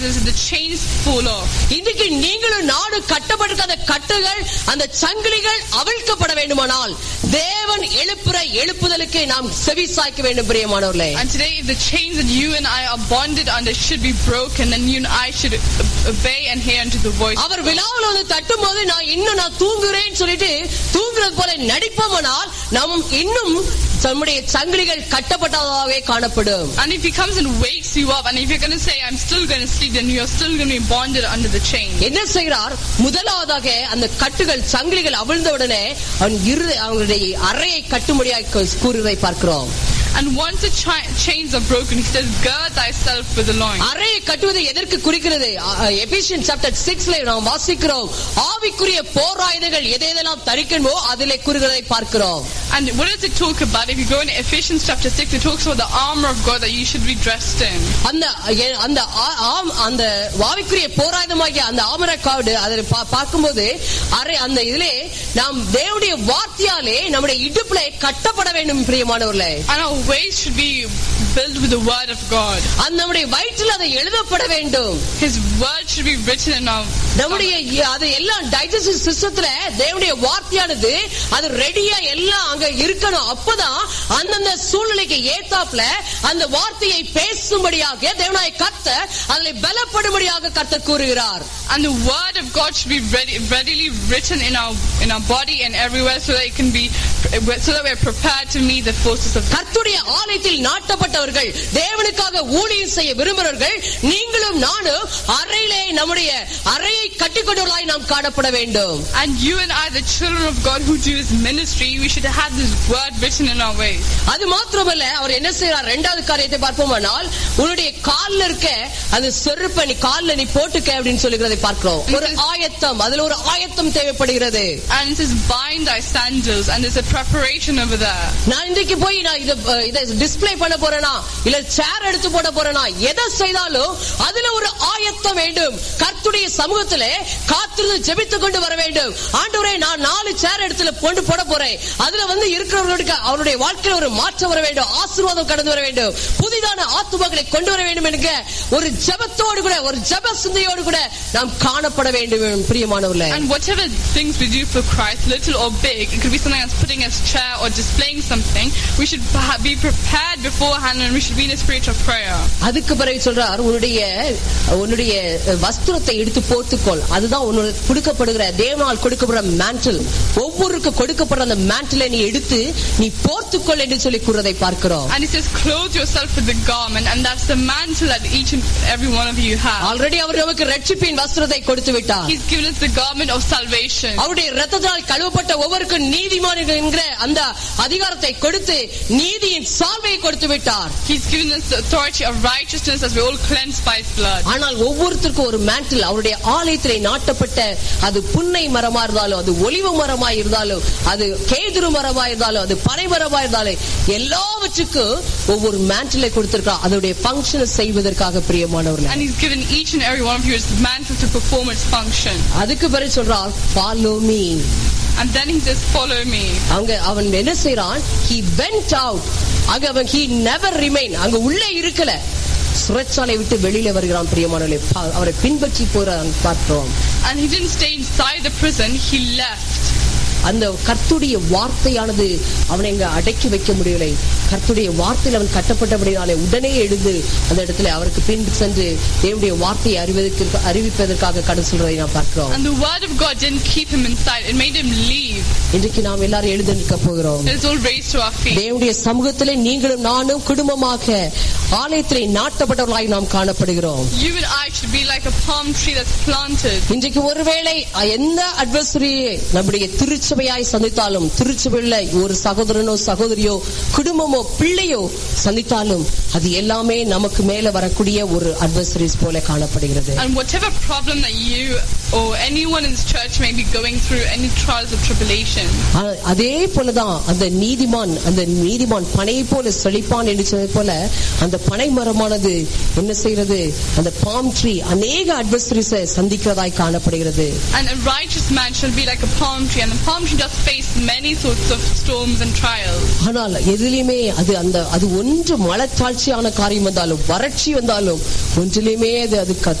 says the chains fall off. இன்றைக்கு நீங்களும் நாடு கட்டப்பட்டிருக்க அந்த கட்டுகள் அந்த சங்கிலிகள் அவிழ்க்கப்பட வேண்டுமானால் தேவன் எழுப்புற எழுப்புதலுக்கு நாம் செவி சாய்க்க வேண்டும் பிரியமானவர்களே And today, if the chains that you and I are bonded under should be broken, then you and I should obey and hear unto the voice. of our God. விழாவில் வந்து தட்டும் போது நான் இன்னும் நான் தூங்குறேன்னு சொல்லிட்டு தூங்குறது போல நடிப்போமானால் நம் இன்னும் நம்முடைய சங்கிலிகள் கட்டப்பட்டதாகவே காணப்படும் And if he comes and wakes you up, and if you're going to say, I'm still going to sleep, then you're still going to be bonded under the chain. என்ன செய்கிறார் முதலாவதாக அந்த கட்டுகள் சங்கிலிகள் அவிழ்ந்த உடனே அவன் இரு அவங்களுடைய அறையை கட்டும்படியாக கூறுவதை பார்க்கிறோம் And once the chi- chains are broken, he says, Gird thyself with the loins. அறையை கட்டுவது எதற்கு குறிக்கிறது எபிஷியன் சாப்டர் சிக்ஸ்ல நாம் வாசிக்கிறோம் ஆவிக்குரிய போர் ஆயுதங்கள் எதை எதெல்லாம் தரிக்கணுமோ அதிலே கூறுகிறதை பார்க்கிறோம் And what does it talk about? If you go in Ephesians chapter 6, it talks about the armor of God that you should be dressed in. அந்த எ- அந்த ஆ- ஆம் அந்த வாவிக்குரிய போராயுதமாகிய அந்த ஆமர காடு அதில் பா- பார்க்கும்போது அறை அந்த இதிலே நாம் தேவனுடைய வார்த்தையாலே நம்முடைய இடுப்புல கட்டப்பட வேண்டும் பிரியமானவர்களே And our waist should be filled with the word of God. அந்த நம்முடைய வயிற்றில் அதை எழுதப்பட வேண்டும் His word should be written in our நம்முடைய இ- அது எல்லாம் டைஜஸ்டிவ் சிஸ்டத்துல தேவனுடைய வார்த்தையானது அது ரெடியா எல்லாம் அங்க இருக்கணும் அப்பதான் அந்தந்த சூழ்நிலைக்கு ஏத்தாப்ல அந்த வார்த்தையை பேசும்படியாக தேவனாய் கத்த அதில் பலப்படும்படியாக கத்த கூறுகிறார் And the word of God should be ready, readily written in our in our body and everywhere, so that it can be, so that we're prepared to meet the forces of. கர்த்துடைய ஆலயத்தில் நாட்டப்பட்டவர்கள் தேவனுக்காக ஊழியம் செய்ய விரும்புகிறவர்கள் நீங்களும் நானும் அறையிலே நம்முடைய அறையை கட்டிக்கொண்டவர்களாய் நாம் காணப்பட வேண்டும் And you and I, the children of God who do this ministry, we should have this word written in our ways. அது மாத்திரமல்ல அவர் என்ன செய்யறார் இரண்டாவது காரியத்தை பார்ப்போமானால் உன்னுடைய கால்ல இருக்க அது செருப்பை நீ கால்ல நீ போட்டுக்க அப்படின்னு சொல்லுகிறதை பார்க்கிறோம் ஒரு ஆயத்தம் அதுல ஒரு ஆயத்தம் தேவைப்படுகிறது And it says, bind thy sandals, and there's a preparation over there. நான் இன்றைக்கு போய் நான் இத அஹ், இதை டிஸ்ப்ளே பண்ண போறேனா இல்ல சேர் எடுத்து போட போறேனா எதை செய்தாலும் அதுல ஒரு ஆயத்தம் வேண்டும் கர்த்துடைய சமூகத்திலே காத்திருந்து ஜெபித்துக் கொண்டு வர வேண்டும் ஆண்டவரே நான் நாலு சேர் எடுத்துல கொண்டு போட போறேன் அதுல வந்து இருக்கிறவர்களுக்கு அவருடைய வாழ்க்கையில ஒரு மாற்றம் வர வேண்டும் ஆசீர்வாதம் கடந்து வர வேண்டும் புதிதான ஆத்துமக்களை கொண்டு வர வேண்டும் என்கிற ஒரு ஜெபத்தோடு கூட ஒரு ஜெப சிந்தையோடு கூட நாம் காணப்பட வேண்டும் பிரியமானவர்களே And whatever things we do for Christ, little or big, it could be something that's putting us chair or displaying something. We should ha- be prepared beforehand, and we should be in a spirit of prayer. அதுக்கு பிறகு சொல்றார் உன்னுடைய உன்னுடைய வஸ்திரத்தை எடுத்து போர்த்துக்கொள் அதுதான் உன்னுடைய கொடுக்கப்படுகிற தேவனால் கொடுக்கப்படுற மேண்டில் ஒவ்வொருக்கு கொடுக்கப்படுற அந்த மேண்டிலை நீ எடுத்து நீ போர்த்துக்கொள் என்று சொல்லி கூறுவதை பார்க்கிறோம் And it says, clothe yourself with the garment, and that's the mantle that each and every one of you have. Already அவர் நமக்கு ரட்சிப்பின் வஸ்திரத்தை கொடுத்து விட்டார் He's given us the garment of salvation. அவருடைய ரத்தத்தால் கழுவப்பட்ட ஒவ்வொருக்கும் நீதிமான் என்கிற அந்த அதிகாரத்தை கொடுத்து நீதியின் சால்வையை கொடுத்து விட்டார் He's given us the authority of righteousness as we're all cleansed by His blood. ஆனால் ஒவ்வொருத்தருக்கும் ஒரு மேண்டில் அவருடைய ஆலயத்திலே நாட்டப்பட்ட அது புன்னை மரமா இருந்தாலும் அது ஒலிவ மரமா இருந்தாலும் அது கேதுரு மரமா இருந்தாலும் அது பனை மரமா இருந்தாலும் எல்லாவற்றுக்கும் ஒவ்வொரு மேண்டிலை கொடுத்திருக்கார் அதோடைய பங்கனை செய்வதற்காக பிரியமானவர்கள் And He's given each and every one of you its mantle to perform its function. அதுக்கு பிறகு சொல்றார் follow me And then He says, follow me. அங்க அவன் என்ன செய்யறான் he went out அங்க அவன் he never remain அங்க உள்ளே இருக்கல சிறைச்சாலை விட்டு வெளியில வருகிறான் பிரியமானவர்களே பா- அவரை பின்பற்றி போறான் பார்க்கிறோம் And He didn't stay inside the prison, He left. அந்த கர்த்துடைய வார்த்தையானது அவனை இங்க அடக்கி வைக்க முடியவில்லை கர்த்துடைய வார்த்தையில் அவன் கட்டப்பட்டபடினாலே உடனே எழுந்து அந்த இடத்துல அவருக்கு பின் சென்று தேவனுடைய வார்த்தையை அறிவதற்கு அறிவிப்பதற்காக கடன் சொல்றதை நாம் பார்க்கிறோம் And the word of God didn't keep him inside, it made him leave. இன்றைக்கு நாம் எல்லாரும் எழுந்து நிற்க போகிறோம் Let's all raise to our feet. தேவனுடைய சமூகத்திலே நீங்களும் நானும் குடும்பமாக ஆலயத்திலே நாட்டப்பட்டவர்களாய் நாம் காணப்படுகிறோம் You and I should be like a palm tree that's planted. இன்றைக்கு ஒருவேளை எந்த அட்வர்சரி நம்முடைய திருச்சபையாய் சந்தித்தாலும் திருச்சபையில் ஒரு சகோதரனோ சகோதரியோ குடும்பமோ பிள்ளையோ சந்தித்தாலும் அது எல்லாமே நமக்கு மேல வரக்கூடிய ஒரு அட்வர்சரிஸ் போல காணப்படுகிறது And whatever problem that you or anyone in this church may be going through, any trials or tribulation, அ- அதே போலதான் அந்த நீதிமான் அந்த நீதிமான் பனையை போல செழிப்பான் என்று சொன்னது போல அந்த பனை மரமானது என்ன செய்கிறது அந்த பாம் ட்ரீ அநேக அட்வர்சரிஸை சந்திக்கிறதாய் காணப்படுகிறது and a righteous man shall be like a palm tree, and the palm tree does face many sorts of storms and trials. ஆனால் எதிலுமே அது அந்த அது ஒன்று மலத்தாழ்ச்சியான காரியம் வந்தாலும் வறட்சி வந்தாலும் ஒன்றிலுமே அது அது க-